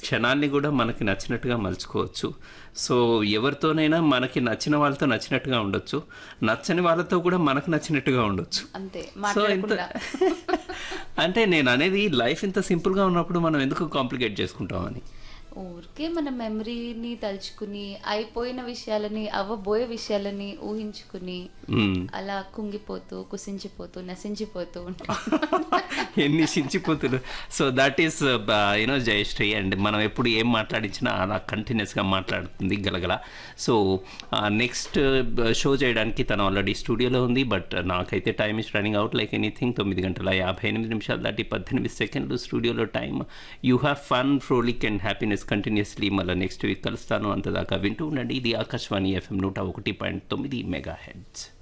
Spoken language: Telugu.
క్షణాన్ని కూడా మనకి నచ్చినట్టుగా మలుచుకోవచ్చు సో ఎవరితోనైనా మనకి నచ్చిన వాళ్ళతో నచ్చినట్టుగా ఉండొచ్చు నచ్చని వాళ్ళతో కూడా మనకు నచ్చినట్టుగా ఉండొచ్చు అంతే సో ఇంత మాట్లాడకుండా అంటే నేను అనేది లైఫ్ ఇంత సింపుల్గా ఉన్నప్పుడు మనం ఎందుకు కాంప్లికేట్ చేసుకుంటామని ఊరికే మన మెమరీని తలుచుకుని అయిపోయిన విషయాలని అవ్వబోయే విషయాలని ఊహించుకుని మ్మ్. అలా కుంగిపోతూ కుసించిపోతూ నశించిపోతూ ఉంటాం ఎన్ని సించిపోతులు so that is you know Jayashree and మనం ఎప్పుడు ఏం మాట్లాడించినా అలా కంటిన్యూస్గా మాట్లాడుతుంది గలగల సో నెక్స్ట్ షో చేయడానికి తను ఆల్రెడీ స్టూడియోలో ఉంది బట్ నాకైతే time is running out like anything తొమ్మిది గంటల యాభై ఎనిమిది నిమిషాలు దాటి పద్దెనిమిది సెకండ్లు స్టూడియోలో time you have fun frolic and happiness continuously మళ్ళీ నెక్స్ట్ వీక్ కలుస్తాను అంతదాకా వింటూ ఉండండి ఇది ఆకాశవాణి ఎఫ్ఎం నూట ఒకటి పాయింట్ తొమ్మిది మెగా హెడ్స్